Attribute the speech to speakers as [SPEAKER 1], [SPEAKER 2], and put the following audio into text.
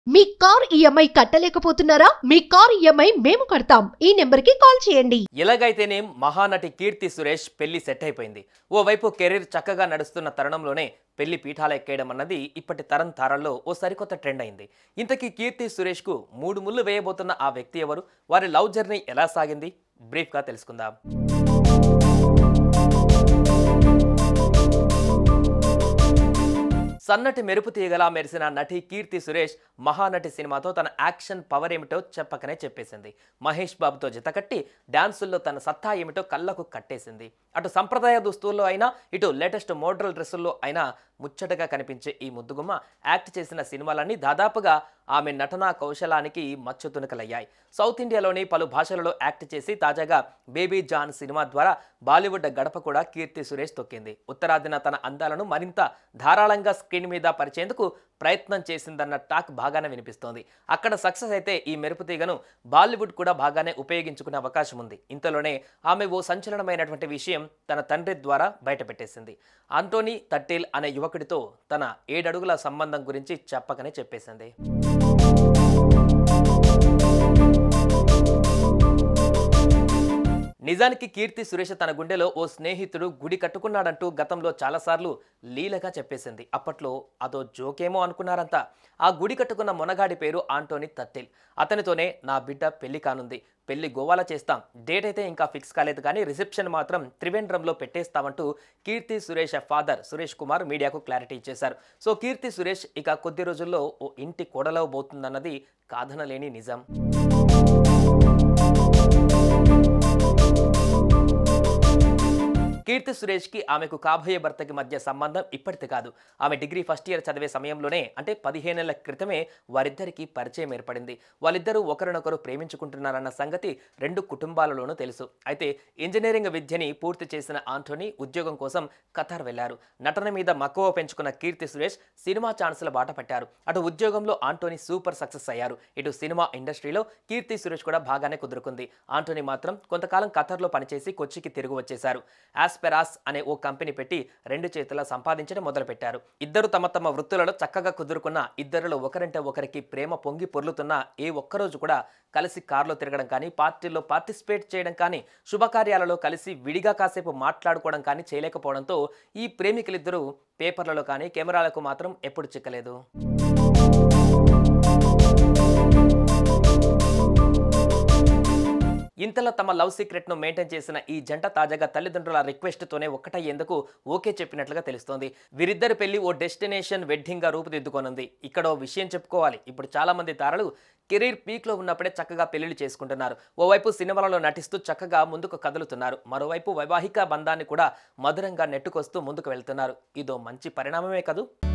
[SPEAKER 1] మీ car EMI కట్టలేకపోతున్నారా మీ car EMI మేము కడతాం ఈ నెంబర్కి కాల్ చేయండి
[SPEAKER 2] ఎలాగైతేనే మహానటి కీర్తి సురేష్ పెళ్లి సెట్ అయిపోయింది ఓవైపు కెరీర్ చక్కగా నడుస్తున్న తరుణంలోనే పెళ్లి పీఠాలు ఎక్కేయడం అన్నది ఇప్పటి తరం తారల్లో ఓ సరికొత్త ట్రెండ్ అయింది ఇంతకీ కీర్తి సురేష్కు మూడు ముళ్ళు వేయబోతున్న ఆ వ్యక్తి ఎవరు వారి లవ్ జర్నీ ఎలా సాగింది బ్రీఫ్గా తెలుసుకుందాం సన్నటి మెరుపు తీగలా మెరిసిన నటి కీర్తి సురేష్ మహానటి సినిమాతో తన యాక్షన్ పవర్ ఏమిటో చెప్పకనే చెప్పేసింది మహేష్ బాబుతో జతకట్టి డాన్సుల్లో తన సత్తా ఏమిటో కళ్ళకు కట్టేసింది అటు సంప్రదాయ దుస్తుల్లో అయినా ఇటు లేటెస్ట్ మోడల్ డ్రెస్సుల్లో అయినా ముచ్చటగా కనిపించే ఈ ముద్దుగుమ్మ యాక్ట్ చేసిన సినిమాలన్నీ దాదాపుగా ఆమె నటనా కౌశలానికి మచ్చు తునకలయ్యాయి సౌత్ ఇండియాలోని పలు భాషలలో యాక్ట్ చేసి తాజాగా బేబీ జాన్ సినిమా ద్వారా బాలీవుడ్ గడప కూడా కీర్తి సురేష్ తొక్కింది ఉత్తరాదిన తన అందాలను మరింత ధారాళంగా స్క్రీన్ మీద పరిచేందుకు ప్రయత్నం చేసిందన్న టాక్ బాగానే వినిపిస్తోంది అక్కడ సక్సెస్ అయితే ఈ మెరుపు తీగను బాలీవుడ్ కూడా బాగానే ఉపయోగించుకునే అవకాశం ఉంది ఇంతలోనే ఆమె ఓ సంచలనమైనటువంటి విషయం తన తండ్రి ద్వారా బయటపెట్టేసింది ఆంటోనీ తట్టేల్ అనే యువకుడితో తన ఏడడుగుల సంబంధం గురించి చెప్పకనే చెప్పేసింది నిజానికి కీర్తి సురేష్ తన గుండెలో ఓ స్నేహితుడు గుడి కట్టుకున్నాడంటూ గతంలో చాలాసార్లు లీలగా చెప్పేసింది అప్పట్లో అదో జోకేమో అనుకున్నారంతా ఆ గుడి కట్టుకున్న మొనగాడి పేరు ఆంటోనీ తట్టెల్ అతనితోనే నా బిడ్డ పెళ్లి కానుంది పెళ్లి గోవాలో చేస్తాం డేట్ అయితే ఇంకా ఫిక్స్ కాలేదు కానీ రిసెప్షన్ మాత్రం త్రివేంద్రంలో పెట్టేస్తామంటూ కీర్తి సురేష్ ఫాదర్ సురేష్ కుమార్ మీడియాకు క్లారిటీ ఇచ్చేశారు సో కీర్తి సురేష్ ఇక కొద్ది రోజుల్లో ఓ ఇంటి కోడలవబోతుందన్నది కాదనలేని నిజం కీర్తి సురేష్కి ఆమెకు కాబోయే భర్తకి మధ్య సంబంధం ఇప్పటిది కాదు ఆమె డిగ్రీ ఫస్ట్ ఇయర్ చదివే సమయంలోనే అంటే పదిహేనేళ్ల క్రితమే వారిద్దరికీ పరిచయం ఏర్పడింది వాళ్ళిద్దరూ ఒకరినొకరు ప్రేమించుకుంటున్నారన్న సంగతి రెండు కుటుంబాలలోనూ తెలుసు అయితే ఇంజనీరింగ్ విద్యని పూర్తి చేసిన ఆంటోనీ ఉద్యోగం కోసం ఖతార్ వెళ్లారు నటన మీద మక్కువ పెంచుకున్న కీర్తి సురేష్ సినిమా ఛాన్సుల బాట పట్టారు అటు ఉద్యోగంలో ఆంటోనీ సూపర్ సక్సెస్ అయ్యారు ఇటు సినిమా ఇండస్ట్రీలో కీర్తి సురేష్ కూడా బాగానే కుదురుకుంది ఆంటోనీ మాత్రం కొంతకాలం ఖతర్లో పనిచేసి కొచ్చికి తిరిగి వచ్చేశారు ఆస్పెరాస్ అనే ఓ కంపెనీ పెట్టి రెండు చేతుల సంపాదించడం మొదలుపెట్టారు ఇద్దరు తమ తమ వృత్తులలో చక్కగా కుదురుకున్న ఇద్దరిలో ఒకరంటే ఒకరికి ప్రేమ పొంగి పొర్లుతున్న ఏ ఒక్కరోజు కూడా కలిసి కారులో తిరగడం కానీ పార్టీల్లో పార్టిసిపేట్ చేయడం కానీ శుభకార్యాలలో కలిసి విడిగా కాసేపు మాట్లాడుకోవడం కానీ చేయలేకపోవడంతో ఈ ప్రేమికులిద్దరూ పేపర్లలో కానీ కెమెరాలకు మాత్రం ఎప్పుడు చిక్కలేదు ఇంతలో తమ లవ్ సీక్రెట్ను మెయింటైన్ చేసిన ఈ జంట తాజాగా తల్లిదండ్రుల రిక్వెస్ట్తోనే ఒక్కటయ్యేందుకు ఓకే చెప్పినట్లుగా తెలుస్తోంది వీరిద్దరి పెళ్లి ఓ డెస్టినేషన్ వెడ్డింగ్గా రూపుదిద్దుకోనుంది ఇక్కడ ఓ విషయం చెప్పుకోవాలి ఇప్పుడు చాలా మంది తారలు కెరీర్ పీక్లో ఉన్నప్పుడే చక్కగా పెళ్లిళ్ళు చేసుకుంటున్నారు ఓవైపు సినిమాలలో నటిస్తూ చక్కగా ముందుకు కదులుతున్నారు మరోవైపు వైవాహిక బంధాన్ని కూడా మధురంగా నెట్టుకొస్తూ ముందుకు వెళ్తున్నారు ఇదో మంచి పరిణామమే కదూ